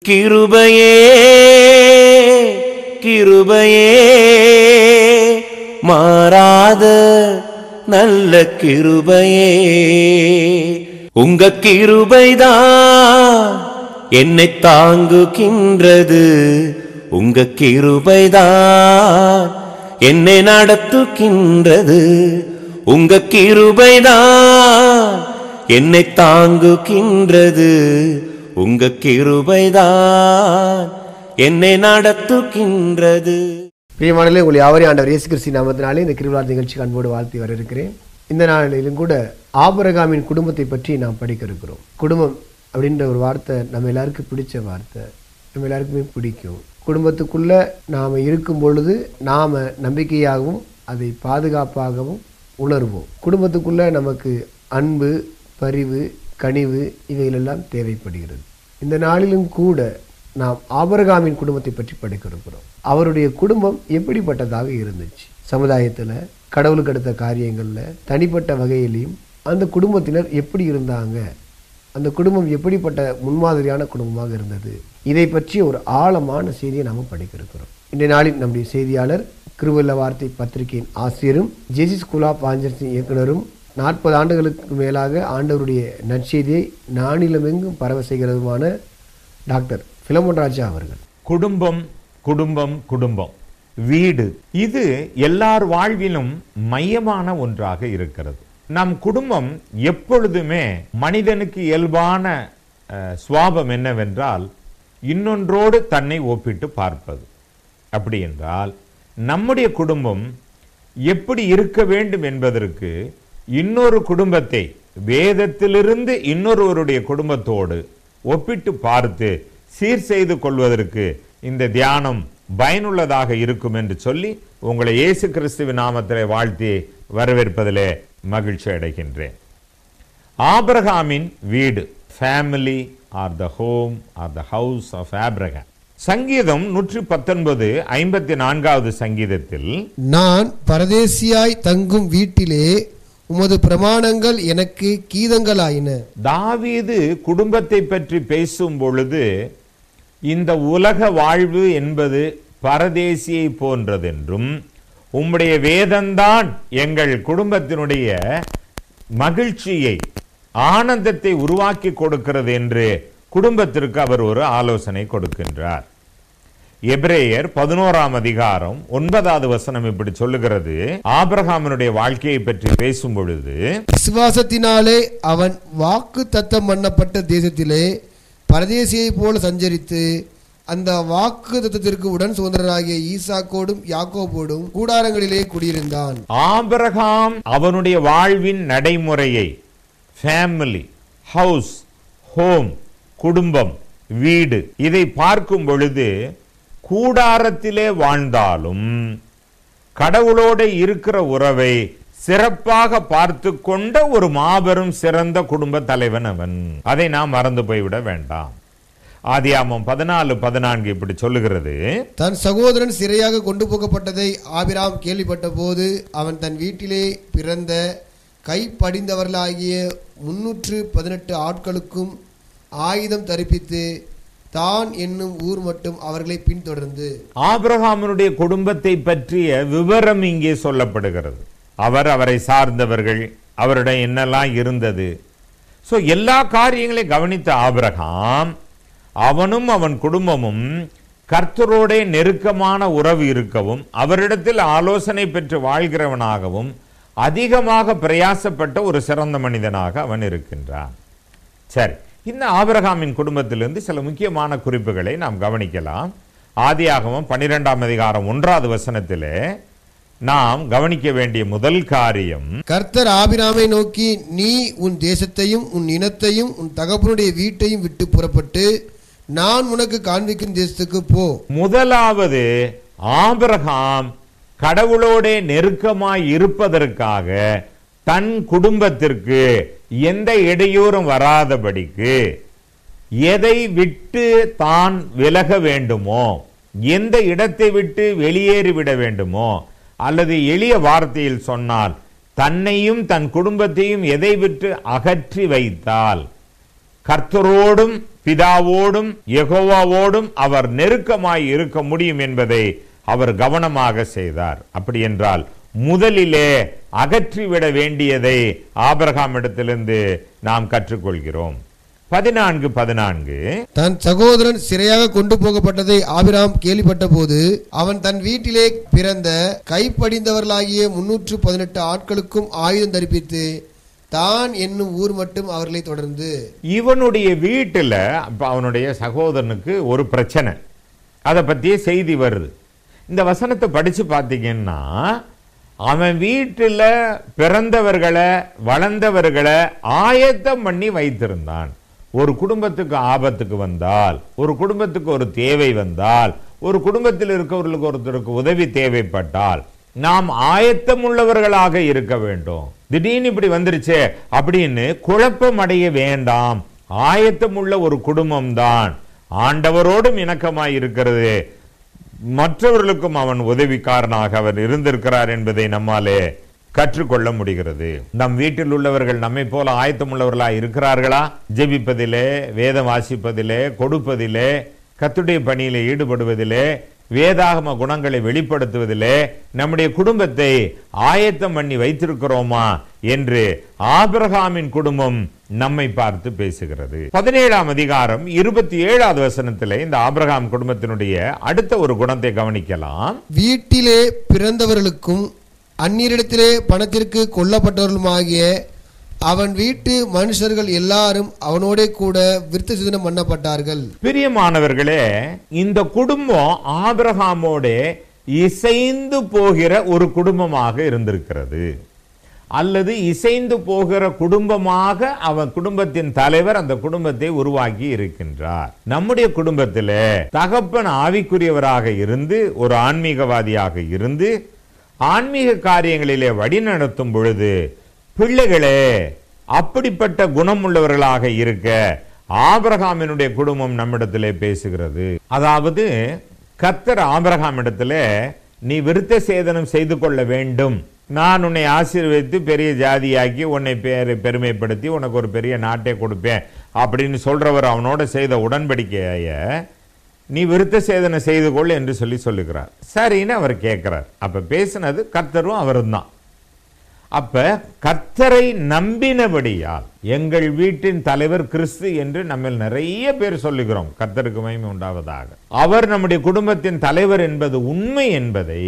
கிருபையே கிருபையே மாறாத நல்ல கிருபையே உங்க கிருபைதான் என்னை தாங்குகின்றது உங்க கிருபைதான் என்னை நடத்துகின்றது உங்க கிருபைதான் என்னை தாங்குகின்றது உங்க கிருபைதான் என்னை நடத்துகின்றது பிரியமானலே உங்களை யாவரையும் ஆண்டவர் இயேசு கிறிஸ்து நாமத்தினாலே இந்த கிருவிழா நிகழ்ச்சிக்கு அன்போடு வாழ்த்தி வரவேற்கிறேன் இந்த நாளிலும் கூட ஆபரகாமின் குடும்பத்தை பற்றி நாம் படிக்க இருக்கிறோம் குடும்பம் அப்படின்ற ஒரு வார்த்தை நம்ம எல்லாருக்கும் பிடிச்ச வார்த்தை நம்ம எல்லாருக்குமே பிடிக்கும் குடும்பத்துக்குள்ள நாம் இருக்கும் பொழுது நாம் நம்பிக்கையாகவும் அதை பாதுகாப்பாகவும் உணர்வோம் குடும்பத்துக்குள்ள நமக்கு அன்பு பரிவு கனிவு இவைகளெல்லாம் தேவைப்படுகிறது இந்த நாளிலும் கூட நாம் ஆபரகாமின் குடும்பத்தை பற்றி படிக்க இருக்கிறோம் அவருடைய குடும்பம் எப்படிப்பட்டதாக இருந்துச்சு சமுதாயத்தில் கடவுளுக்கு அடுத்த காரியங்களில் தனிப்பட்ட வகையிலையும் அந்த குடும்பத்தினர் எப்படி இருந்தாங்க அந்த குடும்பம் எப்படிப்பட்ட முன்மாதிரியான குடும்பமாக இருந்தது இதை பற்றி ஒரு ஆழமான செய்தியை நாம் படிக்க இருக்கிறோம் இன்றைய நாளில் நம்முடைய செய்தியாளர் கிருவல்ல வார்த்தை பத்திரிகையின் ஆசிரியரும் ஜேசி ஸ்கூல் ஆஃப் ஆஞ்சர்ஸின் இயக்குனரும் நாற்பது ஆண்டுகளுக்கு மேலாக ஆண்டவருடைய நற்செய்தியை நானிலமெங்கும் பரவ செய்கிறதுமான டாக்டர் பிலமோன் ராஜா அவர்கள் குடும்பம் குடும்பம் குடும்பம் வீடு இது எல்லார் வாழ்விலும் மையமான ஒன்றாக இருக்கிறது நம் குடும்பம் எப்பொழுதுமே மனிதனுக்கு இயல்பான அஹ், சுவாபம் என்னவென்றால் இன்னொன்றோடு தன்னை ஒப்பிட்டு பார்ப்பது அப்படி என்றால் நம்முடைய குடும்பம் எப்படி இருக்க வேண்டும் என்பதற்கு இன்னொரு குடும்பத்தை வேதத்திலிருந்து இன்னொருவருடைய குடும்பத்தோடு ஒப்பிட்டு பார்த்து சீர் செய்து கொள்வதற்கு இந்த தியானம் பயனுள்ளதாக இருக்கும் என்று சொல்லி உங்களை இயேசு கிறிஸ்துவின் நாமத்திலே வாழ்த்தி வரவேற்பதிலே மகிழ்ச்சி அடைகின்றேன் ஆபிரகாமின் வீடு family are the home are the house of Abraham சங்கீதம் நூற்றி பத்தொன்பது ஐம்பத்தி நான்காவது சங்கீதத்தில் நான் பரதேசியாய் தங்கும் வீட்டிலே உமது பிரமாணங்கள் எனக்கு கீதங்களாயின தாவீது குடும்பத்தை பற்றி பேசும் பொழுது இந்த உலக வாழ்வு என்பது பரதேசியை போன்றதென்றும் உம்முடைய வேதம்தான் எங்கள் குடும்பத்தினுடைய மகிழ்ச்சியை ஆனந்தத்தை உருவாக்கி கொடுக்கிறது என்று குடும்பத்திற்கு அவர் ஒரு ஆலோசனை கொடுக்கின்றார் எபிரேயர் பதினோராம் அதிகாரம் ஒன்பதாவது வசனம் இப்படி சொல்லுகிறது ஆபிரகாமினுடைய வாழ்க்கையை பற்றி பேசும் பொழுது விசுவாசத்தினாலே அவன் வாக்கு தத்தம் பண்ணப்பட்ட தேசத்திலே பரதேசியைப் போல சஞ்சரித்து அந்த வாக்கு தத்தத்திற்கு உடன் சுதந்திரராகிய ஈசாக்கோடும் யாக்கோபோடும் கூடாரங்களிலே குடியிருந்தான் ஆபிரகாம் அவனுடைய வாழ்வின் நடைமுறையை ஃபேமிலி ஹவுஸ் ஹோம் குடும்பம் வீடு இதை பார்க்கும் பொழுது கூடாரத்திலே வாழ்ந்தாலும் கடவுளோட இருக்கிற உறவை சிறப்பாக பார்த்து கொண்ட ஒரு மாபெரும் சிறந்த குடும்ப தலைவன் அவன் அதை நாம் மறந்து போய்விட வேண்டாம் ஆதியாமம் பதினாலு பதினான்கு இப்படி சொல்லுகிறது தன் சகோதரன் சிறையாக கொண்டு போகப்பட்டதை ஆபிராம் கேள்விப்பட்ட போது அவன் தன் வீட்டிலே பிறந்த கை படிந்தவர்களாகிய முன்னூற்று பதினெட்டு ஆட்களுக்கும் ஆயுதம் தரிப்பித்து தான் என்னும் ஊர் மட்டும் அவர்களை பின்தொடர்ந்து ஆபிரகாமினுடைய குடும்பத்தை பற்றிய விவரம் இங்கே சொல்லப்படுகிறது அவர் அவரை சார்ந்தவர்கள் அவரிடம் என்னெல்லாம் இருந்தது ஸோ எல்லா காரியங்களையும் கவனித்த ஆபிரகாம் அவனும் அவன் குடும்பமும் கர்த்தரோட நெருக்கமான உறவு இருக்கவும் அவரிடத்தில் ஆலோசனை பெற்று வாழ்கிறவனாகவும் அதிகமாக பிரயாசப்பட்ட ஒரு சிறந்த மனிதனாக அவன் இருக்கின்றான் சரி இந்த ஆபிரகாமின் குடும்பத்திலிருந்து சில முக்கியமான குறிப்புகளை நாம் கவனிக்கலாம் ஆதியாகமம் பன்னிரெண்டாம் அதிகாரம் ஒன்றாவது வசனத்திலே நாம் கவனிக்க வேண்டிய முதல் காரியம் கர்த்தர் ஆபிராமை நோக்கி நீ உன் தேசத்தையும் உன் இனத்தையும் உன் தகப்பனுடைய வீட்டையும் விட்டு புறப்பட்டு நான் உனக்கு காண்பிக்கும் தேசத்துக்கு போ முதலாவது ஆபிரகாம் கடவுளோட நெருக்கமாய் இருப்பதற்காக தன் குடும்பத்திற்கு எந்த இடையூறும் வராதபடிக்கு எதை விட்டு தான் விலக வேண்டுமோ எந்த இடத்தை விட்டு வெளியேறிவிட வேண்டுமோ அல்லது எளிய வார்த்தையில் சொன்னால் தன்னையும் தன் குடும்பத்தையும் எதை விட்டு அகற்றி வைத்தால் கர்த்தரோடும் பிதாவோடும் யெகோவாவோடும் அவர் நெருக்கமாய் இருக்க முடியும் என்பதை அவர் கவனமாக செய்தார் அப்படி என்றால் முதலிலே அகற்றிவிட வேண்டியதை ஆபிரகாமிடத்திலிருந்து நாம் கற்றுக்கொள்கிறோம் பதினான்கு பதினான்கு தன் சகோதரன் சிறையாக கொண்டு போகப்பட்டதை ஆபிராம் கேள்விப்பட்ட போது அவன் தன் வீட்டிலே பிறந்த கைப்படிந்தவர்களாகிய முன்னூற்று பதினெட்டு ஆட்களுக்கும் ஆயுதம் தரிப்பித்து தான் என்னும் ஊர் மட்டும் அவர்களை தொடர்ந்து இவனுடைய வீட்டுல அப்ப அவனுடைய சகோதரனுக்கு ஒரு பிரச்சனை அதை பத்தியே செய்தி வருது இந்த வசனத்தை படிச்சு பார்த்தீங்கன்னா அவன் வீட்டுல பிறந்தவர்களை வளர்ந்தவர்களை ஆயத்தம் பண்ணி வைத்திருந்தான் ஒரு குடும்பத்துக்கு ஆபத்துக்கு வந்தால் ஒரு குடும்பத்துக்கு ஒரு தேவை வந்தால் ஒரு குடும்பத்தில் இருக்கவர்களுக்கு ஒருத்தருக்கு உதவி தேவைப்பட்டால் நாம் ஆயத்தம் உள்ளவர்களாக இருக்க வேண்டும் திடீர்னு இப்படி வந்துருச்சே அப்படின்னு குழப்பம் அடைய வேண்டாம் ஆயத்தம் உள்ள ஒரு குடும்பம் தான் ஆண்டவரோடும் இணக்கமாய் இருக்கிறது மற்றவர்களுக்கும் அவன் உதவிக்காரனாக அவர் இருந்திருக்கிறார் என்பதை நம்மாலே கற்றுக்கொள்ள முடிகிறது நம் வீட்டில் உள்ளவர்கள் நம்மை போல ஆயத்தம் உள்ளவர்களா இருக்கிறார்களா ஜெபிப்பதிலே வேதம் வாசிப்பதிலே கொடுப்பதிலே கத்துடைய பணியிலே ஈடுபடுவதிலே வேதாகம குணங்களை வெளிப்படுத்துவதிலே நம்முடைய குடும்பத்தை ஆயத்தம் பண்ணி வைத்திருக்கிறோமா என்று ஆபிரகாமின் குடும்பம் நம்மை பார்த்து பேசுகிறது பதினேழாம் அதிகாரம் இருபத்தி ஏழாவது வசனத்திலே இந்த ஆபிரகாம் குடும்பத்தினுடைய அடுத்த ஒரு குணத்தை கவனிக்கலாம் வீட்டிலே பிறந்தவர்களுக்கும் அந்நியரிடத்திலே பணத்திற்கு கொல்லப்பட்டவர்களுமாகிய அவன் வீட்டு மனுஷர்கள் எல்லாரும் அவனோடே கூட விருத்த சிதனம் பண்ணப்பட்டார்கள் பிரியமானவர்களே இந்த குடும்பம் ஆபிரகாமோட இசைந்து போகிற ஒரு குடும்பமாக இருந்திருக்கிறது அல்லது இசைந்து போகிற குடும்பமாக அவன் குடும்பத்தின் தலைவர் அந்த குடும்பத்தை உருவாக்கி இருக்கின்றார் நம்முடைய குடும்பத்திலே தகப்பன் ஆவிக்குரியவராக இருந்து ஒரு ஆன்மீகவாதியாக இருந்து ஆன்மீக காரியங்களிலே வழிநடத்தும் பொழுது பிள்ளைகளே அப்படிப்பட்ட குணமுள்ளவர்களாக இருக்க ஆபிரகாமினுடைய குடும்பம் நம்மிடத்திலே பேசுகிறது அதாவது கர்த்தர் ஆபிரகாமிடத்திலே நீ விருத்த சேதனம் செய்து கொள்ள வேண்டும் நான் உன்னை ஆசீர்வதித்து பெரிய ஜாதியாக்கி உன்னை பேரு பெருமைப்படுத்தி உனக்கு ஒரு பெரிய நாட்டை கொடுப்பேன் அப்படின்னு சொல்றவர் அவனோட செய்த உடன்படிக்கைய நீ விருத்த சேதனை செய்து கொள் என்று சொல்லி சொல்லுகிறார் சரின்னு அவர் கேட்கிறார் அப்ப பேசினது கர்த்தரும் அவரும் தான் அப்ப கர்த்தரை நம்பினபடியால் எங்கள் வீட்டின் தலைவர் கிறிஸ்து என்று நம்ம நிறைய பேர் சொல்லுகிறோம் கர்த்தருக்கு மகிமை உண்டாவதாக அவர் நம்முடைய குடும்பத்தின் தலைவர் என்பது உண்மை என்பதை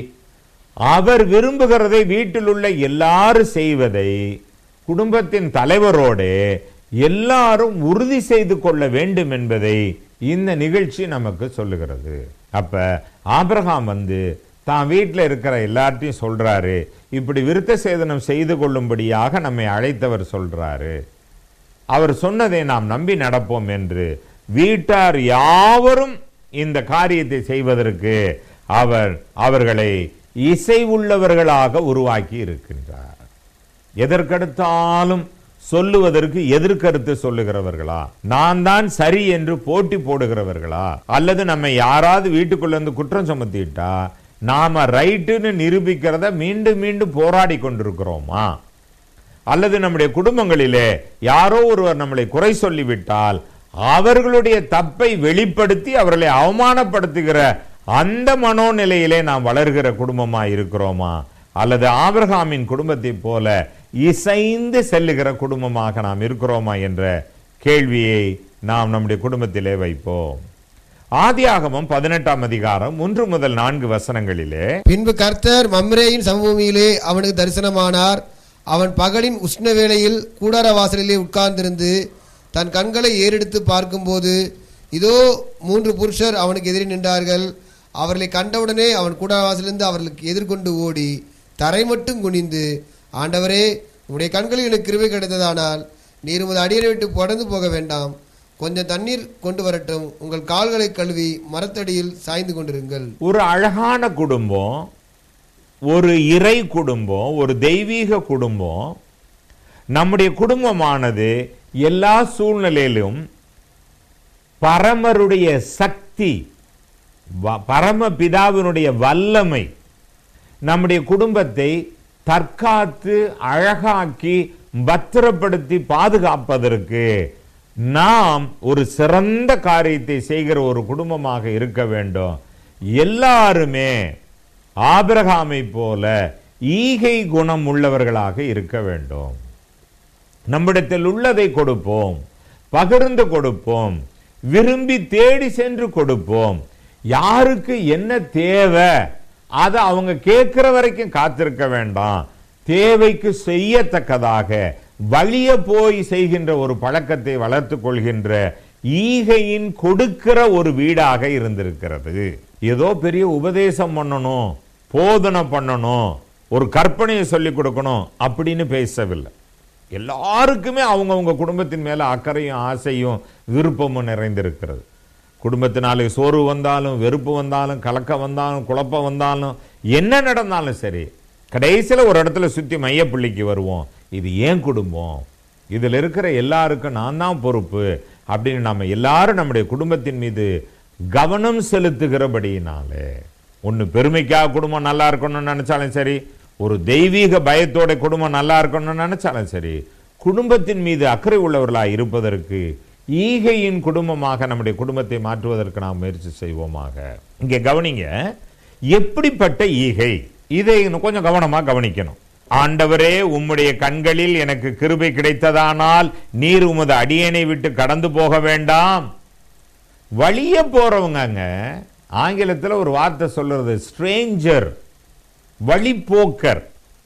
அவர் விரும்புகிறதை வீட்டில் உள்ள எல்லாரும் செய்வதை குடும்பத்தின் தலைவரோடு எல்லாரும் உறுதி செய்து கொள்ள வேண்டும் என்பதை இந்த நிகழ்ச்சி நமக்கு சொல்லுகிறது அப்ப ஆபிரகாம் வந்து தான் வீட்டில் இருக்கிற எல்லார்ட்டையும் சொல்றாரு இப்படி விருத்த சேதனம் செய்து கொள்ளும்படியாக நம்மை அழைத்தவர் சொல்றாரு அவர் சொன்னதை நாம் நம்பி நடப்போம் என்று வீட்டார் யாவரும் இந்த காரியத்தை செய்வதற்கு அவர் அவர்களை இசை உள்ளவர்களாக உருவாக்கி இருக்கின்றார் எதற்கெடுத்தாலும் சொல்லுவதற்கு எதிர்கருத்து சொல்லுகிறவர்களா நான் தான் சரி என்று போட்டி போடுகிறவர்களா அல்லது நம்ம யாராவது வீட்டுக்குள்ள இருந்து குற்றம் சுமத்திட்டா நாம ரைட்டுன்னு நிரூபிக்கிறத மீண்டும் மீண்டும் போராடி கொண்டிருக்கிறோமா அல்லது நம்முடைய குடும்பங்களிலே யாரோ ஒருவர் நம்மளை குறை சொல்லிவிட்டால் அவர்களுடைய தப்பை வெளிப்படுத்தி அவர்களை அவமானப்படுத்துகிற அந்த மனோநிலையிலே நாம் வளர்கிற குடும்பமா இருக்கிறோமா அல்லது ஆபிரகாமின் குடும்பத்தை போல இசைந்து செல்லுகிற குடும்பமாக நாம் இருக்கிறோமா என்ற கேள்வியை நாம் நம்முடைய குடும்பத்திலே வைப்போம் ஆதியாகமம் பதினெட்டாம் அதிகாரம் ஒன்று முதல் நான்கு வசனங்களிலே பின்பு கர்த்தர் மம்ரேயின் சமபூமியிலே அவனுக்கு தரிசனமானார் அவன் பகலின் உஷ்ண வேளையில் கூடார வாசலிலே உட்கார்ந்திருந்து தன் கண்களை ஏறெடுத்து பார்க்கும்போது இதோ மூன்று புருஷர் அவனுக்கு எதிரே நின்றார்கள் அவர்களை கண்டவுடனே அவன் கூடார வாசலிருந்து அவர்களுக்கு எதிர்கொண்டு ஓடி தரை மட்டும் குனிந்து ஆண்டவரே உம்முடைய கண்களில் எனக்கு கிருபை கிடைத்ததானால் நீர் உமது அடியனை விட்டு படர்ந்து போக வேண்டாம் கொஞ்சம் தண்ணீர் கொண்டு வரட்டும் உங்கள் கால்களை கழுவி மரத்தடியில் சாய்ந்து கொண்டிருங்கள் ஒரு அழகான குடும்பம் ஒரு இறை குடும்பம் ஒரு தெய்வீக குடும்பம் நம்முடைய குடும்பமானது எல்லா சூழ்நிலையிலும் பரமருடைய சக்தி வ- பரம பிதாவினுடைய வல்லமை நம்முடைய குடும்பத்தை தற்காத்து அழகாக்கி பத்திரப்படுத்தி பாதுகாப்பதற்கு நாம் ஒரு சிறந்த காரியத்தை செய்கிற ஒரு குடும்பமாக இருக்க வேண்டும் எல்லாருமே ஆபிரகாமை போல ஈகை குணம் உள்ளவர்களாக இருக்க வேண்டும் நம்மிடத்தில் உள்ளதை கொடுப்போம் பகிர்ந்து கொடுப்போம் விரும்பி தேடி சென்று கொடுப்போம் யாருக்கு என்ன தேவை அதை அவங்க கேட்கிற வரைக்கும் காத்திருக்க வேண்டாம் தேவைக்கு செய்யத்தக்கதாக வழிய போய் செய்கின்ற ஒரு பழக்கத்தை வளர்த்து கொள்கின்ற ஈகையின் கொடுக்கிற ஒரு வீடாக இருந்திருக்கிறது ஏதோ பெரிய உபதேசம் பண்ணணும் போதனை பண்ணணும் ஒரு கற்பனையை சொல்லிக் கொடுக்கணும் அப்படின்னு பேசவில்லை எல்லாருக்குமே அவங்கவங்க குடும்பத்தின் மேல அக்கறையும் ஆசையும் விருப்பமும் நிறைந்திருக்கிறது குடும்பத்தினாலே சோர்வு வந்தாலும் வெறுப்பு வந்தாலும் கலக்கம் வந்தாலும் குழப்பம் வந்தாலும் என்ன நடந்தாலும் சரி கடைசியில் ஒரு இடத்துல சுத்தி மையப்புள்ளிக்கு வருவோம் இது ஏன் குடும்பம் இதில் இருக்கிற எல்லாருக்கும் நான் தான் பொறுப்பு அப்படின்னு நம்ம எல்லாரும் நம்முடைய குடும்பத்தின் மீது கவனம் செலுத்துகிறபடியினாலே ஒன்று பெருமைக்காக குடும்பம் நல்லா இருக்கணும்னு நினைச்சாலும் சரி ஒரு தெய்வீக பயத்தோட குடும்பம் நல்லா இருக்கணும்னு நினைச்சாலும் சரி குடும்பத்தின் மீது அக்கறை உள்ளவர்களாக இருப்பதற்கு ஈகையின் குடும்பமாக நம்முடைய குடும்பத்தை மாற்றுவதற்கு நாம் முயற்சி செய்வோமாக இங்கே கவனிங்க எப்படிப்பட்ட ஈகை இதை இன்னும் கொஞ்சம் கவனமா கவனிக்கணும் ஆண்டவரே உம்முடைய கண்களில் எனக்கு கிருபை கிடைத்ததானால் நீர் உமது அடியனை விட்டு கடந்து போக வேண்டாம் வழிய போறவங்க ஆங்கிலத்தில் ஒரு வார்த்தை சொல்றது ஸ்ட்ரேஞ்சர் வழிப்போக்கர்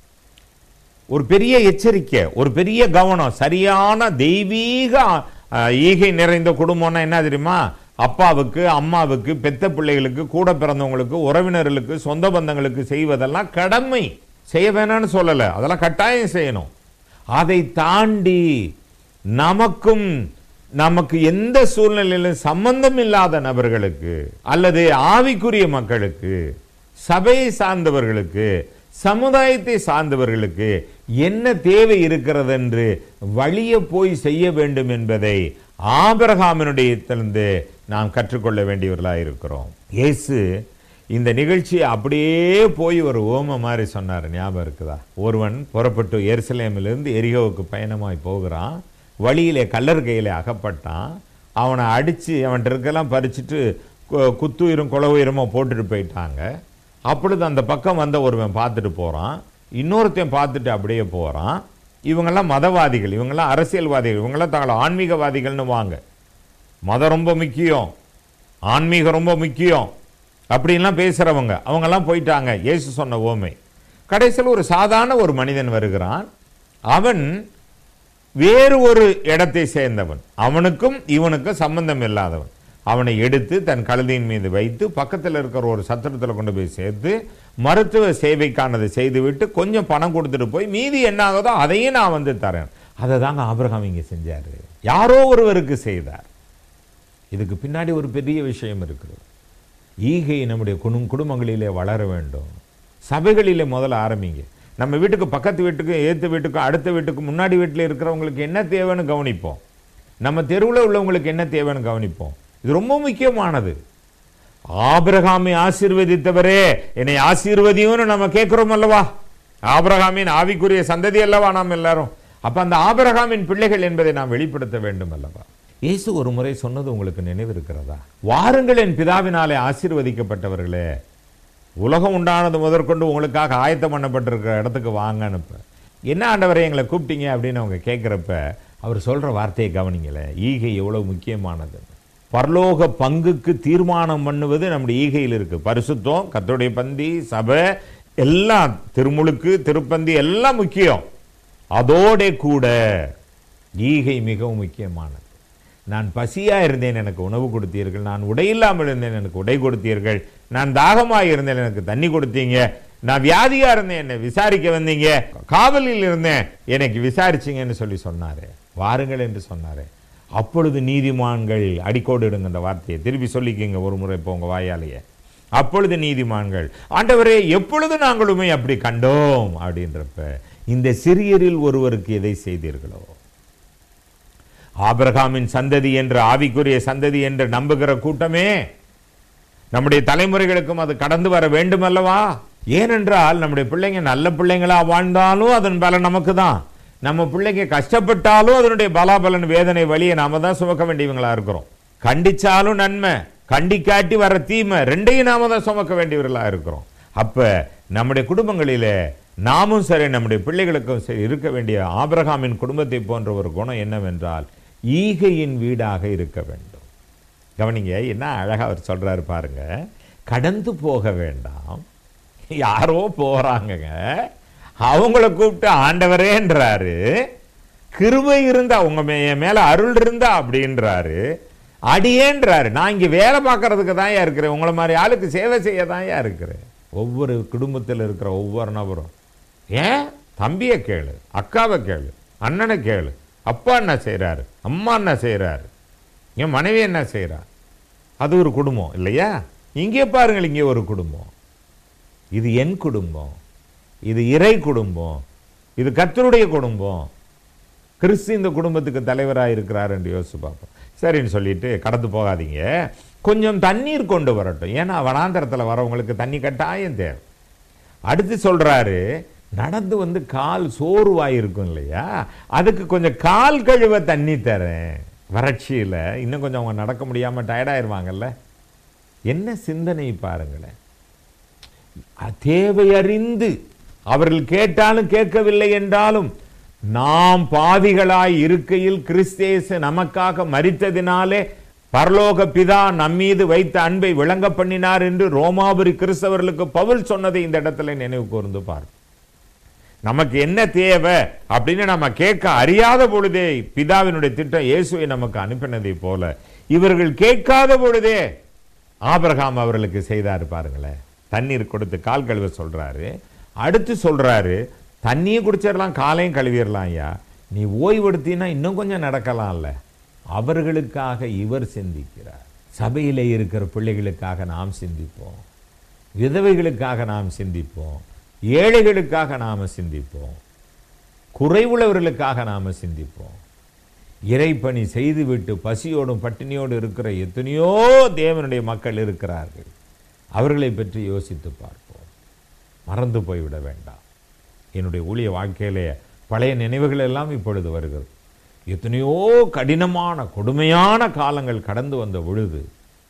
ஒரு பெரிய எச்சரிக்கை ஒரு பெரிய கவனம் சரியான தெய்வீக அஹ், ஈகை நிறைந்த குடும்பம்னா என்ன தெரியுமா அப்பாவுக்கு அம்மாவுக்கு பெத்த பிள்ளைகளுக்கு கூட பிறந்தவங்களுக்கு உறவினர்களுக்கு சொந்த பந்தங்களுக்கு செய்வதெல்லாம் கடமை செய்ய வேணாம்னு சொல்லல அதெல்லாம் கட்டாயம் செய்யணும் அதை தாண்டி நமக்கும் நமக்கு எந்த சூழ்நிலையிலும் சம்பந்தம் இல்லாத நபர்களுக்கு அல்லது ஆவிக்குரிய மக்களுக்கு சபையை சார்ந்தவர்களுக்கு சமுதாயத்தை சார்ந்தவர்களுக்கு என்ன தேவை இருக்கிறது என்று வழிய போய் செய்ய வேண்டும் என்பதை ஆபிரகாமினுடையத்திலிருந்து நாம் கற்றுக்கொள்ள வேண்டியவர்களாக இருக்கிறோம் இயேசு இந்த நிகழ்ச்சியை அப்படியே போய் ஒரு ஓம மாதிரி சொன்னார் ஞாபகம் இருக்குதா ஒருவன் புறப்பட்டு எருசலேமிலிருந்து எரிகோவுக்கு பயணமாய் போகிறான் வழியிலே கல்லர் கையிலே அகப்பட்டான் அவனை அடித்து அவன்கிட்ட இருக்கலாம் பறிச்சுட்டு கு- குத்துயிரும் குலவுயிரமோ போட்டுட்டு போயிட்டாங்க அப்பொழுது அந்த பக்கம் வந்த ஒருவன் பார்த்துட்டு போகிறான் இன்னொருத்தன் பார்த்துட்டு அப்படியே போகிறான் இவங்கெல்லாம் மதவாதிகள் இவங்கெல்லாம் அரசியல்வாதிகள் இவங்கெல்லாம் தங்களை ஆன்மீகவாதிகள்னு வாங்க மதம் ரொம்ப முக்கியம் ஆன்மீகம் ரொம்ப முக்கியம் அப்படின்லாம் பேசுகிறவங்க அவங்கெல்லாம் போயிட்டாங்க இயேசு சொன்ன ஓமை கடைசியில் ஒரு சாதாரண ஒரு மனிதன் வருகிறான் அவன் வேறு ஒரு இடத்தை சேர்ந்தவன் அவனுக்கும் இவனுக்கும் சம்பந்தம் இல்லாதவன் அவனை எடுத்து தன் கழுதையின் மீது வைத்து பக்கத்தில் இருக்கிற ஒரு சத்திரத்தில் கொண்டு போய் சேர்த்து மருத்துவ சேவைக்கானதை செய்துவிட்டு கொஞ்சம் பணம் கொடுத்துட்டு போய் மீதி என்ன ஆகுதோ அதையும் நான் வந்து தரேன் அதை தாங்க ஆபிரகாம் இங்கே செஞ்சாரு யாரோ ஒருவருக்கு செய்தார் இதுக்கு பின்னாடி ஒரு பெரிய விஷயம் இருக்கிறது ஈகை நம்முடைய குடும் குடும்பங்களிலே வளர வேண்டும் சபைகளிலே முதல்ல ஆரம்பிங்க நம்ம வீட்டுக்கு பக்கத்து வீட்டுக்கு ஏத்து வீட்டுக்கும் அடுத்த வீட்டுக்கு முன்னாடி வீட்டில் இருக்கிறவங்களுக்கு என்ன தேவைன்னு கவனிப்போம் நம்ம தெருவில் உள்ளவங்களுக்கு என்ன தேவைன்னு கவனிப்போம் இது ரொம்ப முக்கியமானது ஆபிரகாமை ஆசீர்வதித்தவரே என்னை ஆசீர்வதியும்னு நம்ம கேட்கிறோம் அல்லவா ஆபிரகாமின் ஆவிக்குரிய சந்ததி அல்லவா நாம் எல்லாரும் அப்ப அந்த ஆபிரகாமின் பிள்ளைகள் என்பதை நாம் வெளிப்படுத்த வேண்டும் அல்லவா இயேசு ஒரு முறை சொன்னது உங்களுக்கு நினைவு இருக்கிறதா வாருங்கள் என் பிதாவினாலே ஆசீர்வதிக்கப்பட்டவர்களே உலகம் உண்டானது முதற்கொண்டு உங்களுக்காக ஆயத்தம் பண்ணப்பட்டிருக்கிற இடத்துக்கு வாங்கன்னு இப்ப. என்ன ஆண்டவரை எங்களை கூப்பிட்டீங்க அப்படின்னு அவங்க கேட்குறப்ப அவர் சொல்ற வார்த்தையை கவனிங்களேன் ஈகை எவ்வளவு முக்கியமானது பரலோக பங்குக்கு தீர்மானம் பண்ணுவது நம்முடைய ஈகையில் இருக்கு பரிசுத்தம் கர்த்தருடைய பந்தி சபை எல்லாம் திருமுழுக்கு திருப்பந்தி எல்லாம் முக்கியம் அதோட கூட ஈகை மிகவும் முக்கியமானது நான் பசியா இருந்தேன் எனக்கு உணவு கொடுத்தீர்கள் நான் உடையில்லாமல் இருந்தேன் எனக்கு உடை கொடுத்தீர்கள் நான் தாகமாக இருந்தேன் எனக்கு தண்ணி கொடுத்தீங்க நான் வியாதியா இருந்தேன் என்னை விசாரிக்க வந்தீங்க காவலில் இருந்தேன் எனக்கு விசாரிச்சீங்கன்னு சொல்லி சொன்னாரு வாருங்கள் என்று சொன்னாரு அப்பொழுது நீதிமான்கள் அடிக்கோடு இடுங்க அந்த வார்த்தையை திருப்பி சொல்லிக்கங்க ஒரு முறை இப்போ உங்க வாயாலேயே அப்பொழுது நீதிமான்கள் ஆண்டவரே எப்பொழுது நாங்களுமே அப்படி கண்டோம் அப்படின்றப்ப இந்த சிறியரில் ஒருவருக்கு எதை செய்தீர்களோ ஆபிரகாமின் சந்ததி என்று ஆவிக்குரிய சந்ததி என்று நம்புகிற கூட்டமே நம்முடைய தலைமுறைகளுக்கும் அது கடந்து வர வேண்டும் அல்லவா ஏனென்றால் நம்முடைய பிள்ளைங்க நல்ல பிள்ளைங்களா வாழ்ந்தாலும் அதன் பலன் நமக்கு தான் நம்ம பிள்ளைங்க கஷ்டப்பட்டாலும் அதனுடைய பலாபலன் வேதனை வழியை நாம தான் சுமக்க வேண்டியவங்களா இருக்கிறோம் கண்டிச்சாலும் நன்மை கண்டிக்காட்டி வர தீமை ரெண்டையும் நாம தான் சுமக்க வேண்டியவர்களா இருக்கிறோம் அப்ப நம்முடைய குடும்பங்களிலே நாமும் சரி நம்முடைய பிள்ளைகளுக்கும் சரி இருக்க வேண்டிய ஆபிரகாமின் குடும்பத்தை போன்ற ஒரு குணம் என்னவென்றால் ஈகையின் வீடாக இருக்க வேண்டும் கவனிங்க என்ன அழகா அவர் சொல்றாரு பாருங்க கடந்து போக வேண்டாம் யாரோ போறாங்கங்க அவங்கள கூப்பிட்டு ஆண்டவரேன்றாரு கிருபை இருந்தா உங்க மே- என் மேல அருள் இருந்தா அப்படின்றாரு அடியேன்றாரு நான் இங்க வேலை பார்க்கறதுக்கு தான் இருக்கிறேன் உங்களை மாதிரி ஆளுக்கு சேவை செய்ய தான் இருக்கிறேன் ஒவ்வொரு குடும்பத்தில் இருக்கிற ஒவ்வொரு நபரும் ஏன் தம்பியை கேளு அக்காவை கேளு அண்ணனை கேளு அப்பா என்ன செய்றாரு அம்மா என்ன செய்றாரு என் மனைவி என்ன செய்றா அது ஒரு குடும்பம் இல்லையா இங்கே பாருங்கள் இங்கே ஒரு குடும்பம் இது என் குடும்பம் இது இறை குடும்பம் இது கர்த்தருடைய குடும்பம் கிறிஸ்து இந்த குடும்பத்துக்கு தலைவராக இருக்கிறார் என்று யோசிச்சு பார்ப்போம் சரின்னு சொல்லிட்டு கடந்து போகாதீங்க கொஞ்சம் தண்ணீர் கொண்டு வரட்டும் ஏன்னா வனாந்தரத்தில் வரவங்களுக்கு தண்ணி கட்டாயம் தேவை அடுத்து சொல்றாரு நடந்து வந்து கால் சோர்வாய் இருக்கும் இல்லையா அதுக்கு கொஞ்சம் கால் கழுவ தண்ணி தரேன் வறட்சியில இன்னும் கொஞ்சம் அவங்க நடக்க முடியாம டயர்டாயிருவாங்கல்ல என்ன சிந்தனை பாருங்களேன் அ- தேவையறிந்து அவர்கள் கேட்டாலும் கேட்கவில்லை என்றாலும் நாம் பாவிகளாய் இருக்கையில் கிறிஸ்தேசு நமக்காக மரித்ததினாலே பரலோக பிதா நம்மீது வைத்த அன்பை விளங்க பண்ணினார் என்று ரோமாபுரி கிறிஸ்தவர்களுக்கு பவுல் சொன்னதை இந்த இடத்துல நினைவு கூர்ந்து பார் நமக்கு என்ன தேவை அப்படின்னு நம்ம கேட்க அறியாத பொழுதே பிதாவினுடைய திட்டம் இயேசுவை நமக்கு அனுப்பினதை போல இவர்கள் கேட்காத பொழுதே ஆபிரகாம் அவர்களுக்கு செய்தாரு பாருங்களேன் தண்ணீர் கொடுத்து கால் கழுவ சொல்றாரு அடுத்து சொல்றாரு தண்ணியை குடிச்சிடலாம் காலையும் கழுவிடலாம் ஐயா நீ ஓய்வெடுத்தீன்னா இன்னும் கொஞ்சம் நடக்கலாம்ல அவர்களுக்காக இவர் சிந்திக்கிறார் சபையிலே இருக்கிற பிள்ளைகளுக்காக நாம் சிந்திப்போம் விதவைகளுக்காக நாம் சிந்திப்போம் ஏழைகளுக்காக நாம சிந்திப்போம் குறைவுள்ளவர்களுக்காக நாம சிந்திப்போம் இறைப்பணி செய்துவிட்டு பசியோடும் பட்டினியோடு இருக்கிற எத்தனையோ தேவனுடைய மக்கள் இருக்கிறார்கள் அவர்களை பற்றி யோசித்து பார்ப்போம் மறந்து போய்விட வேண்டாம் என்னுடைய ஊழிய வாழ்க்கையிலே பழைய நினைவுகள் எல்லாம் இப்பொழுது வருகிறது எத்தனையோ கடினமான கொடுமையான காலங்கள் கடந்து வந்த பொழுது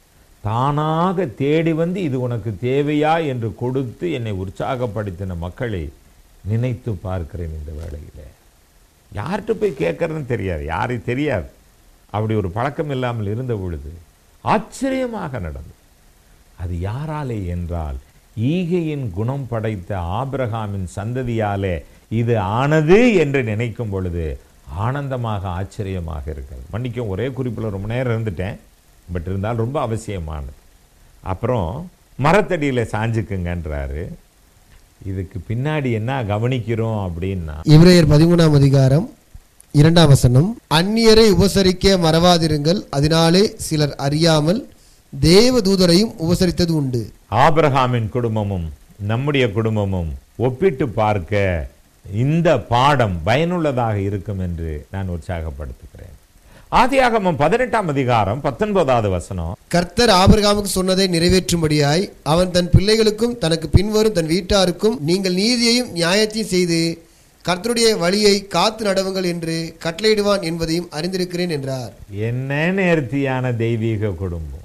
தானாக தேடி வந்து இது உனக்கு தேவையா என்று கொடுத்து என்னை உற்சாகப்படுத்தின மக்களை நினைத்து பார்க்கிறேன் இந்த வேளையிலே யார்கிட்ட போய் கேட்கறதுன்னு தெரியாது யாரையும் தெரியாது அப்படி ஒரு பழக்கம் இல்லாமல் இருந்த பொழுது ஆச்சரியமாக நடந்தது அது யாராலே என்றால் ஈகையின் குணம் படைத்த ஆபிரகாமின் சந்ததியாலே இது ஆனது என்று நினைக்கும் பொழுது ஆனந்தமாக ஆச்சரியமாக இருக்கிறது மன்னிக்கும் ஒரே குறிப்பில் ரொம்ப நேரம் இருந்துட்டேன் பட் இருந்தால் ரொம்ப அவசியமானது அப்புறம் மரத்தடியில் சாஞ்சுக்குங்கன்றாரு இதுக்கு பின்னாடி என்ன கவனிக்கிறோம் அப்படின்னா இப்ரேயர் பதிமூணாம் அதிகாரம் இரண்டாம் வசனம் அந்நியரை உபசரிக்க மறவாதிருங்கள் அதனாலே சிலர் அறியாமல் தேவ தூதரையும் உபசரித்தது உண்டு ஆபிரகாமின் குடும்பமும் நம்முடைய குடும்பமும் ஒப்பிட்டு பார்க்க இந்த பாடம் பயனுள்ளதாக இருக்கும் என்று நான் உற்சாகப்படுத்துகிறேன் ஆதியாகமம் பதினெட்டாம் அதிகாரம் பத்தொன்பதாவது வசனம் கர்த்தர் ஆபிரகாமுக்கு சொன்னதை நிறைவேற்றும்படியாய் அவன் தன் பிள்ளைகளுக்கும் தனக்கு பின்வரும் தன் வீட்டாருக்கும் நீங்கள் நீதியையும் நியாயத்தையும் செய்து கர்த்தருடைய வழியை காத்து நடவுங்கள் என்று கட்டளையிடுவான் என்பதையும் அறிந்திருக்கிறேன் என்றார் என்ன நேர்த்தியான தெய்வீக குடும்பம்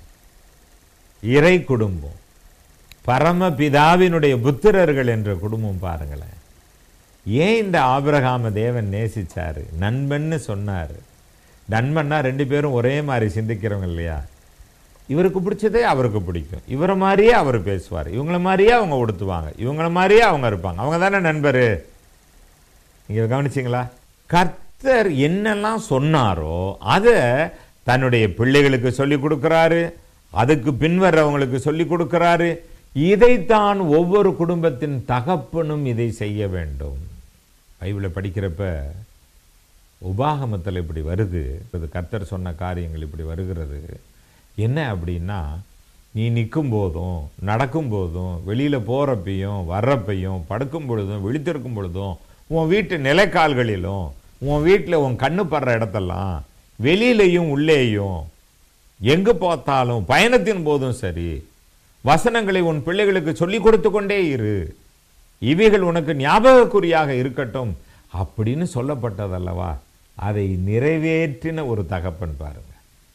இறை குடும்பம் பரமபிதாவினுடைய புத்திரர்கள் என்ற குடும்பம் பாருங்களேன் ஏன் இந்த ஆபிரகாம தேவன் நேசிச்சாரு நண்பன்னு சொன்னாரு நண்பன்னா ரெண்டு பேரும் ஒரே மாதிரி சிந்திக்கிறவங்க இல்லையா இவருக்கு பிடிச்சதே அவருக்கு பிடிக்கும் இவரை மாதிரியே அவர் பேசுவார் இவங்கள மாதிரியே அவங்க உடுத்துவாங்க இவங்கள மாதிரியே அவங்க இருப்பாங்க அவங்க தானே நண்பரு நீங்க கவனிச்சிங்களா கர்த்தர் என்னெல்லாம் சொன்னாரோ அதை தன்னுடைய பிள்ளைகளுக்கு சொல்லி கொடுக்கிறாரு அதுக்கு பின்வர்றவங்களுக்கு சொல்லி கொடுக்கிறாரு இதைத்தான் ஒவ்வொரு குடும்பத்தின் தகப்பனும் இதை செய்ய வேண்டும் பைபிளை படிக்கிறப்ப உபாகமத்தில் இப்படி வருது இது கர்த்தர் சொன்ன காரியங்கள் இப்படி வருகிறது என்ன அப்படின்னா நீ நிற்கும் போதும் நடக்கும் போதும் வெளியில் போகிறப்பையும் வர்றப்பையும் படுக்கும் பொழுதும் விழித்திருக்கும் பொழுதும் உன் வீட்டு நிலைக்கால்களிலும் உன் வீட்டில் உன் கண்ணு படுற இடத்தெல்லாம் வெளியிலையும் உள்ளேயும் எங்கு பார்த்தாலும் பயணத்தின் போதும் சரி வசனங்களை உன் பிள்ளைகளுக்கு சொல்லிக் கொடுத்து கொண்டே இரு இவைகள் உனக்கு ஞாபகக்குறியாக இருக்கட்டும் அப்படின்னு சொல்லப்பட்டதல்லவா அதை நிறைவேற்றின ஒரு தகப்பன் பாருங்க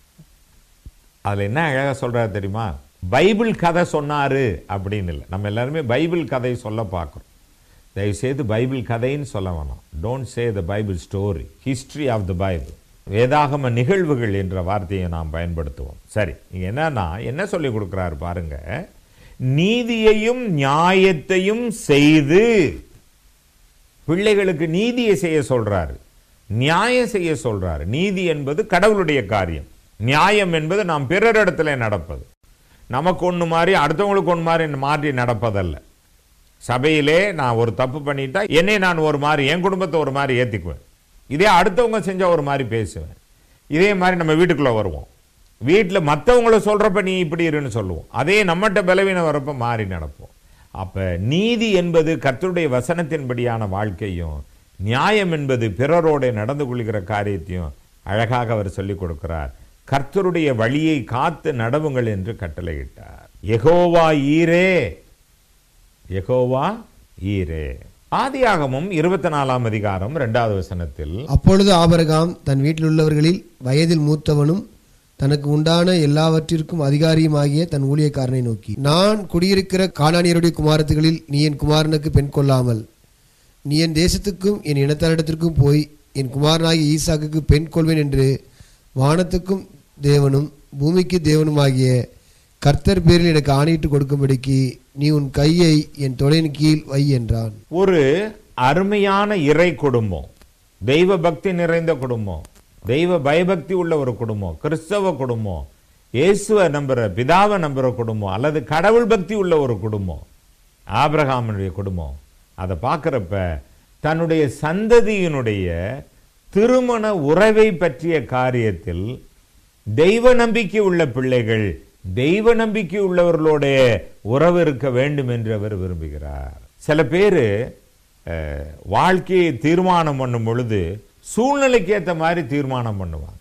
அதுல என்ன அழகா சொல்றாரு தெரியுமா பைபிள் கதை சொன்னாரு அப்படின்னு இல்லை நம்ம எல்லாருமே பைபிள் கதை சொல்ல பார்க்குறோம் தயவு செய்து பைபிள் கதைன்னு சொல்ல வேணாம் don't say the Bible story history of the Bible வேதாகம நிகழ்வுகள் என்ற வார்த்தையை நாம் பயன்படுத்துவோம் சரி இங்க என்னன்னா என்ன சொல்லி கொடுக்குறாரு பாருங்க நீதியையும் நியாயத்தையும் செய்து பிள்ளைகளுக்கு நீதியை செய்ய சொல்றாரு நியாயம் செய்ய சொல்றாரு நீதி என்பது கடவுளுடைய காரியம் நியாயம் என்பது நாம் பிறரிடத்துல நடப்பது நமக்கு ஒன்று மாதிரி அடுத்தவங்களுக்கு ஒன்று மாதிரி மாற்றி நடப்பதல்ல சபையிலே நான் ஒரு தப்பு பண்ணிட்டா என்னை நான் ஒரு மாதிரி என் குடும்பத்தை ஒரு மாதிரி ஏற்றிக்குவேன் இதே அடுத்தவங்க செஞ்சா ஒரு மாதிரி பேசுவேன் இதே மாதிரி நம்ம வீட்டுக்குள்ள வருவோம் வீட்டில் மற்றவங்கள சொல்றப்ப நீ இப்படி இருன்னு சொல்லுவோம் அதே நம்மகிட்ட பலவீனம் வரப்ப மாறி நடப்போம் அப்ப நீதி என்பது கர்த்தருடைய வசனத்தின்படியான வாழ்க்கையும் நியாயம் என்பது பிறரோட நடந்து கொள்கிற காரியத்தையும் அழகாக அவர் சொல்லிக் கொடுக்கிறார் கர்த்தருடைய வழியை காத்து நடவுங்கள் என்று கட்டளையிட்டார் யெகோவா ஈரே யெகோவா ஈரே ஆதியாகமும் இருபத்தி நாலாம் அதிகாரம் இரண்டாவது வசனத்தில் அப்பொழுது ஆபரகாம் தன் வீட்டில் உள்ளவர்களில் வயதில் மூத்தவனும் தனக்கு உண்டான எல்லாவற்றிற்கும் அதிகாரியுமாகிய தன் ஊழியக்காரனை நோக்கி நான் குடியிருக்கிற கானானியருடைய குமாரத்துகளில் நீ என் குமாரனுக்கு பெண் கொள்ளாமல் நீ என் தேசத்துக்கும் என் இனத்தாரிடத்திற்கும் போய் என் குமாரனாகிய ஈசாக்குக்கு பெண் கொள்வேன் என்று வானத்துக்கும் தேவனும் பூமிக்கு தேவனுமாகிய கர்த்தர் பேரில் எனக்கு ஆணையிட்டு கொடுக்கும்படிக்கு நீ உன் கையை என் தொடையின் கீழ் வை என்றான் ஒரு அருமையான இறை குடும்பம் தெய்வ பக்தி நிறைந்த குடும்பம் தெய்வ பயபக்தி உள்ள ஒரு குடும்பம் கிறிஸ்தவ குடும்பம் இயேசுவை நம்புற பிதாவை நம்புற குடும்பம் அல்லது கடவுள் பக்தி உள்ள ஒரு குடும்பம் ஆபிரகாமனுடைய குடும்பம் அதை பார்க்குறப்ப தன்னுடைய சந்ததியினுடைய திருமண உறவை பற்றிய காரியத்தில் தெய்வ நம்பிக்கை உள்ள பிள்ளைகள் தெய்வ நம்பிக்கை உள்ளவர்களோட உறவு இருக்க வேண்டும் என்று அவர் விரும்புகிறார் சில பேர் வாழ்க்கையை தீர்மானம் பண்ணும் பொழுது சூழ்நிலைக்கு ஏற்ற மாதிரி தீர்மானம் பண்ணுவாங்க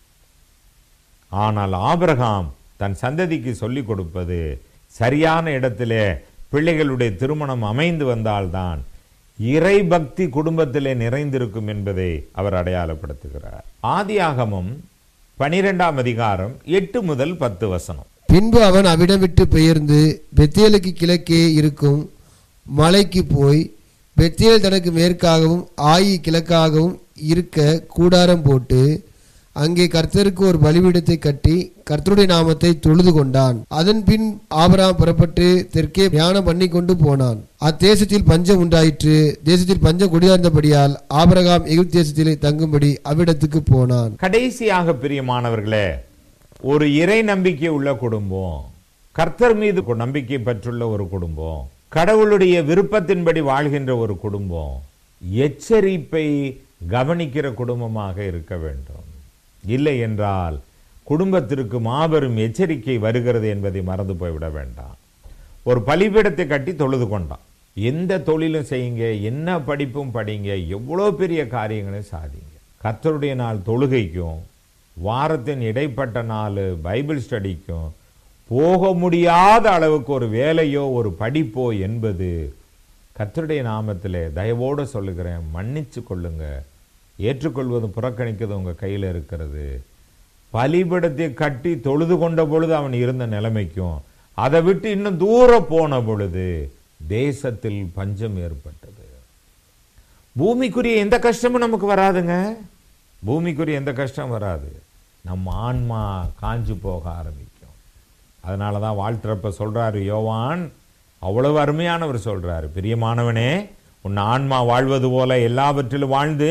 ஆனால் ஆபிரகாம் தன் சந்ததிக்கு சொல்லிக் கொடுப்பது சரியான இடத்திலே பிள்ளைகளுடைய திருமணம் அமைந்து வந்தால்தான் இறை பக்தி குடும்பத்திலே நிறைந்திருக்கும் என்பதை அவர் அடையாளப்படுத்துகிறார் ஆதியாகமம் பனிரெண்டாம் அதிகாரம் எட்டு முதல் பத்து வசனம் பின்பு அவன் அவிடம் விட்டு பெயர்ந்து பெத்தேலுக்கு கிழக்கே இருக்கும் மலைக்கு போய் பெத்தேல் தனக்கு மேற்காகவும் ஆயி கிழக்காகவும் இருக்க கூடாரம் போட்டு அங்கே கர்த்தருக்கு ஒரு பலிபீடத்தை கட்டி கர்த்தருடைய நாமத்தை தொழுது கொண்டான் அதன் பின் ஆபராம் புறப்பட்டு தெற்கே தியானம் பண்ணி கொண்டு போனான் அத்தேசத்தில் பஞ்சம் உண்டாயிற்று தேசத்தில் பஞ்சம் குடியார்ந்தபடியால் ஆபரகாம் எகிப்து தேசத்திலே தங்கும்படி அவ்விடத்துக்கு போனான் கடைசியாக பிரியமானவர்களே ஒரு இறை நம்பிக்கை உள்ள குடும்பம் கர்த்தர் மீது கொ- நம்பிக்கை பெற்றுள்ள ஒரு குடும்பம் கடவுளுடைய விருப்பத்தின்படி வாழ்கின்ற ஒரு குடும்பம் எச்சரிப்பை கவனிக்கிற குடும்பமாக இருக்க வேண்டும் இல்லை என்றால் குடும்பத்திற்கு மாபெரும் எச்சரிக்கை வருகிறது என்பதை மறந்து போய்விட வேண்டாம் ஒரு பலிபீடத்தை கட்டி தொழுது கொண்டான் எந்த தொழிலும் செய்யுங்க என்ன படிப்பும் படிங்க எவ்வளோ பெரிய காரியங்களையும் சாதிங்க கர்த்தருடைய நாள் தொழுகைக்கும் வாரத்தின் இடைப்பட்ட நாள் பைபிள் ஸ்டடிக்கும் போக முடியாத அளவுக்கு ஒரு வேலையோ ஒரு படிப்போ என்பது கர்த்தருடைய நாமத்திலே தயவோடு சொல்லுகிறேன் மன்னிச்சு கொள்ளுங்க ஏற்றுக்கொள்வதும் புறக்கணிக்கிறது உங்க கையில் இருக்கிறது பலிபடத்தை கட்டி தொழுது கொண்ட பொழுது அவன் இருந்த நிலைமைக்கும் அதை விட்டு இன்னும் தூரம் போன பொழுது தேசத்தில் பஞ்சம் ஏற்பட்டது பூமிக்குரிய எந்த கஷ்டமும் நமக்கு வராதுங்க பூமிக்குரிய எந்த கஷ்டம் வராது நம்ம ஆன்மா காஞ்சு போக ஆரம்பிக்கும் அதனால தான் வாழ்த்துறப்ப சொல்றாரு யோவான் அவ்வளவு அருமையானவர் சொல்றாரு பிரியமானவனே உன் ஆன்மா வாழ்வது போல எல்லாவற்றிலும் வாழ்ந்து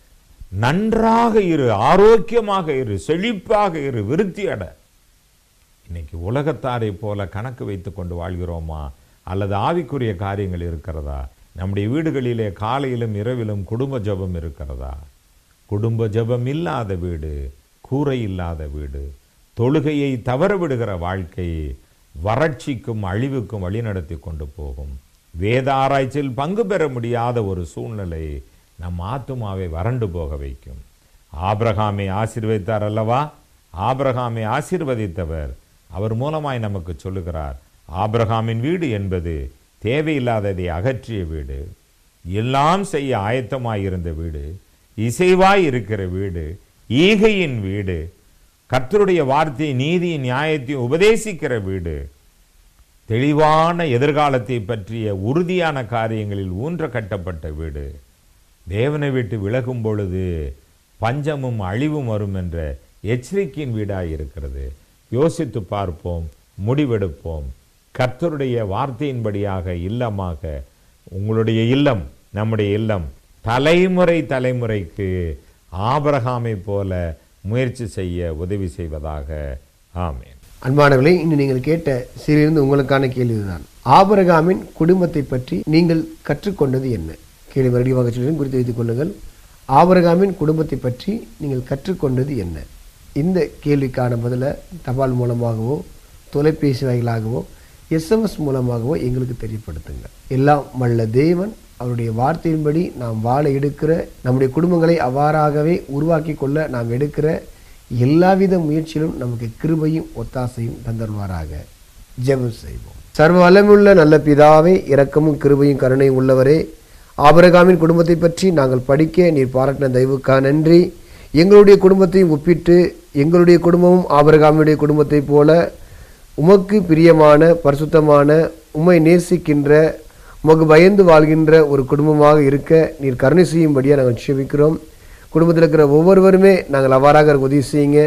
நன்றாக இரு ஆரோக்கியமாக இரு செழிப்பாக இரு விருத்தி அட இன்னைக்கு உலகத்தாரை போல கணக்கு வைத்து கொண்டு வாழ்கிறோமா அல்லது ஆவிக்குரிய காரியங்கள் இருக்கிறதா நம்முடைய வீடுகளிலே காலையிலும் இரவிலும் குடும்ப ஜெபம் இருக்கிறதா குடும்ப ஜெபம் இல்லாத வீடு கூரை இல்லாத வீடு தொழுகையை தவற விடுகிற வாழ்க்கை வறட்சிக்கும் அழிவுக்கும் வழிநடத்தி கொண்டு போகும் வேத ஆராய்ச்சியில் பங்கு பெற முடியாத ஒரு சூழ்நிலை நம் ஆத்துமாவை வறண்டு போக வைக்கும் ஆபிரகாமை ஆசீர்வதித்தார் அல்லவா ஆபிரகாமை ஆசீர்வதித்தவர் அவர் மூலமாய் நமக்கு சொல்லுகிறார் ஆபிரகாமின் வீடு என்பது தேவையில்லாததை அகற்றிய வீடு எல்லாம் செய்ய ஆயத்தமாயிருந்த வீடு இசைவாய் இருக்கிற வீடு ஈகையின் வீடு கர்த்தருடைய வார்த்தை நீதியின் நியாயத்தை உபதேசிக்கிற வீடு தெளிவான எதிர்காலத்தை பற்றிய உறுதியான காரியங்களில் ஊன்ற கட்டப்பட்ட வீடு தேவனை விட்டு விலகும் பொழுது பஞ்சமும் அழிவும் வரும் என்ற எச்சரிக்கையின் வீடாய் இருக்கிறது யோசித்து பார்ப்போம் முடிவெடுப்போம் கர்த்தருடைய வார்த்தையின்படியாக இல்லமாக உங்களுடைய இல்லம் நம்முடைய இல்லம் தலைமுறை தலைமுறைக்கு ஆபரகாமை போல முயற்சி செய்ய உதவி செய்வதாக ஆமென் அன்பானவர்களே இன்று நீங்கள் கேட்ட சிறிலிருந்து உங்களுக்கான கேள்விதான் ஆபரகாமின் குடும்பத்தை பற்றி நீங்கள் கற்றுக்கொண்டது என்ன கேள்வி மறுபடியும் வாங்க சொல்லி குறித்து வைத்துக் கொள்ளுங்கள் ஆபரகாமின் குடும்பத்தை பற்றி நீங்கள் கற்றுக்கொண்டது என்ன இந்த கேள்விக்கான பதிலை தபால் மூலமாகவோ தொலைபேசி வாயிலாகவோ எஸ்எம்எஸ் மூலமாகவோ எங்களுக்கு தெரியப்படுத்துங்க எல்லாம் வல்ல தேவன் அவருடைய வார்த்தையின்படி நாம் வாழ எடுக்கிற நம்முடைய குடும்பங்களை அவ்வாறாகவே உருவாக்கி கொள்ள நாம் எடுக்கிற எல்லாவித முயற்சியிலும் நமக்கு கிருபையும் ஒத்தாசையும் தந்தருவாராக ஜெபம் செய்வோம் சர்வ வல்லமுள்ள நல்ல பிதாவே இரக்கமும் கிருபையும் கருணையும் உள்ளவரே ஆபரகாமின் குடும்பத்தை பற்றி நாங்கள் படிக்க நீர் பாராட்டின தயவுக்காக நன்றி எங்களுடைய குடும்பத்தையும் ஒப்பிட்டு எங்களுடைய குடும்பமும் ஆபரகாமியுடைய குடும்பத்தைப் போல உமக்கு பிரியமான பரிசுத்தமான உம்மை நேசிக்கின்ற உமக்கு பயந்து வாழ்கின்ற ஒரு குடும்பமாக இருக்க நீர் கருணை செய்யும்படியாக நாங்கள் செபிக்கிறோம் குடும்பத்தில் இருக்கிற ஒவ்வொருவருமே நாங்கள் அவ்வாறாக இருக்க உதவி செய்யுங்க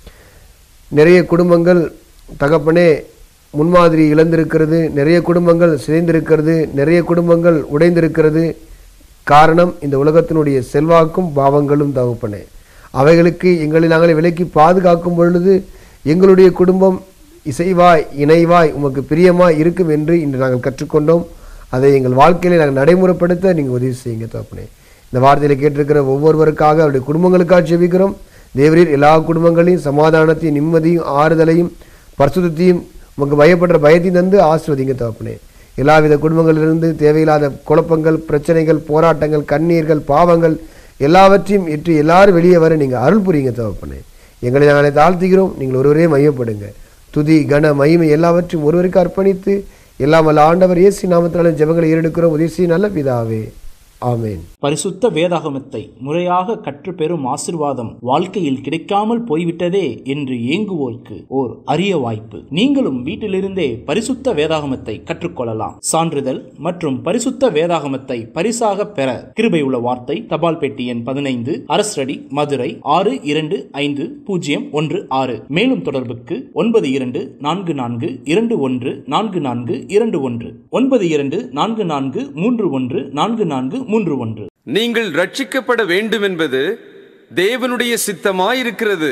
நிறைய குடும்பங்கள் தகப்பனே முன்மாதிரி இழந்திருக்கிறது நிறைய குடும்பங்கள் சிதைந்திருக்கிறது நிறைய குடும்பங்கள் உடைந்திருக்கிறது காரணம் இந்த உலகத்தினுடைய செல்வாக்கும் பாவங்களும் தகப்பனே அவைகளுக்கு எங்களை நாங்களே விலக்கி பாதுகாக்கும் பொழுது எங்களுடைய குடும்பம் இசைவாய் இணைவாய் உமக்கு பிரியமாய் இருக்கும் என்று இன்று நாங்கள் கற்றுக்கொண்டோம் அதை எங்கள் வாழ்க்கையில நாங்கள் நடைமுறைப்படுத்த நீங்கள் உதவி செய்யுங்க தகப்பனே இந்த வார்த்தையில கேட்டிருக்கிற ஒவ்வொருவருக்காக அவருடைய குடும்பங்களுக்காக ஜெபிக்கிறோம் தேவரீர் எல்லா குடும்பங்களையும் சமாதானத்தையும் நிம்மதியும் ஆறுதலையும் பரிசுத்தையும் உமக்கு பயப்படுற பயத்தையும் தந்து ஆசிர்வதிங்க தகப்பனே எல்லாவித குடும்பங்களிலிருந்து தேவையில்லாத குழப்பங்கள் பிரச்சனைகள் போராட்டங்கள் கண்ணீர்கள் பாவங்கள் எல்லாவற்றையும் இட்டு எல்லாரும் வெளியே வர நீங்கள் அருள் புரியுங்க தகப்பனே எங்களை நாங்களே தாழ்த்துகிறோம் நீங்கள் ஒருவரே மையப்படுங்க துதி கன மகிமை எல்லாவற்றையும் ஒருவருக்கு அர்ப்பணித்து எல்லாம் வல்ல ஆண்டவர் இயேசு நாமத்தினாலும் ஜெபங்களை ஏறெடுக்கிறோம் உதவி செய்ய நல்ல பிதாவே ஆமென் பரிசுத்த வேதாகமத்தை முறையாக கற்றுப்பெறும் ஆசிர்வாதம் வாழ்க்கையில் கிடைக்காமல் போய்விட்டதே என்று ஏங்குவோருக்கு ஓர் அரிய வாய்ப்பு நீங்களும் வீட்டிலிருந்தே பரிசுத்த வேதாகமத்தை கற்றுக்கொள்ளலாம் சான்றிதழ் மற்றும் பரிசுத்த வேதாகமத்தை பரிசாக பெற கிருபை உள்ள வார்த்தை தபால் பெட்டி எண் பதினைந்து அரசடி மதுரை ஆறு இரண்டு ஐந்து பூஜ்ஜியம் ஒன்று ஆறு மேலும் தொடர்புக்கு ஒன்பது இரண்டு நான்கு நான்கு இரண்டு ஒன்று நான்கு நான்கு இரண்டு ஒன்று ஒன்பது இரண்டு நான்கு நான்கு மூன்று ஒன்று நான்கு நான்கு மூன்று ஒன்று நீங்கள் ரட்சிக்கப்பட வேண்டும் என்பது தேவனுடைய சித்தமாயிருக்கிறது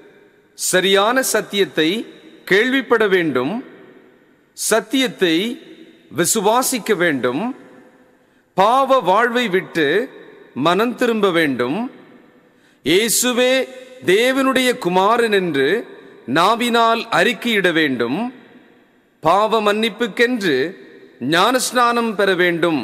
சரியான சத்தியத்தை கேள்விப்பட வேண்டும் சத்தியத்தை விசுவாசிக்க வேண்டும் பாவ வாழ்வை விட்டு மனம் திரும்ப வேண்டும் இயேசுவே தேவனுடைய குமாரன் என்று நாவினால் அறிக்கையிட வேண்டும் பாவ மன்னிப்புக்கென்று ஞானஸ்நானம் பெற வேண்டும்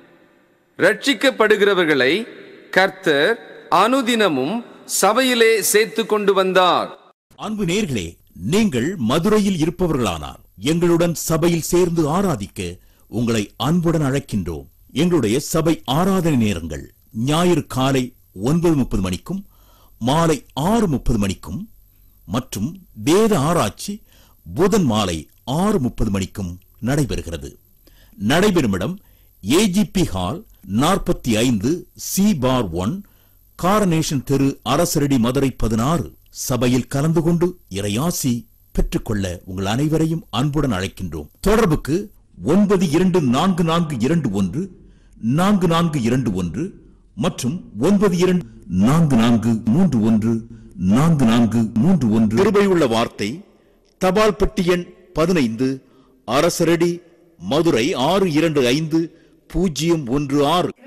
ரட்சிக்கப்படுகிறவர்களை கர்த்தர் அனுதினமும் சபையிலே சேர்த்து கொண்டு வந்தார் அன்பு நேர்களே நீங்கள் மதுரையில் இருப்பவர்களானார் எங்களுடன் சபையில் சேர்ந்து ஆராதிக்க உங்களை அன்புடன் அழைக்கின்றோம் எங்களுடைய சபை ஆராதனை நேரங்கள் ஞாயிறு காலை ஒன்பது முப்பது மணிக்கும் மாலை ஆறு முப்பது மணிக்கும் மற்றும் வேத ஆராய்ச்சி புதன் மாலை ஆறு முப்பது மணிக்கும் நடைபெறுகிறது நடைபெறும் இடம் ஏஜிபி ஹால் நாற்பத்தி ஐந்து சி பார் ஒன் காரனேஷன் தெரு அரசரடி மதுரை பதினாறு சபையில் கலந்து கொண்டு இறையாசி பெற்றுக்கொள்ள உங்கள் அனைவரையும் அன்புடன் அழைக்கின்றோம் தொடர்புக்கு ஒன்பது இரண்டு நான்கு நான்கு இரண்டு ஒன்று நான்கு நான்கு இரண்டு ஒன்று மற்றும் ஒன்பது இரண்டு நான்கு நான்கு மூன்று ஒன்று நான்கு நான்கு மூன்று ஒன்று கிருபையுள்ள வார்த்தை தபால் பெட்டி எண் பதினைந்து அரசரடி மதுரை ஆறு இரண்டு ஐந்து பூஜ்ஜியம் ஒன்று ஆறு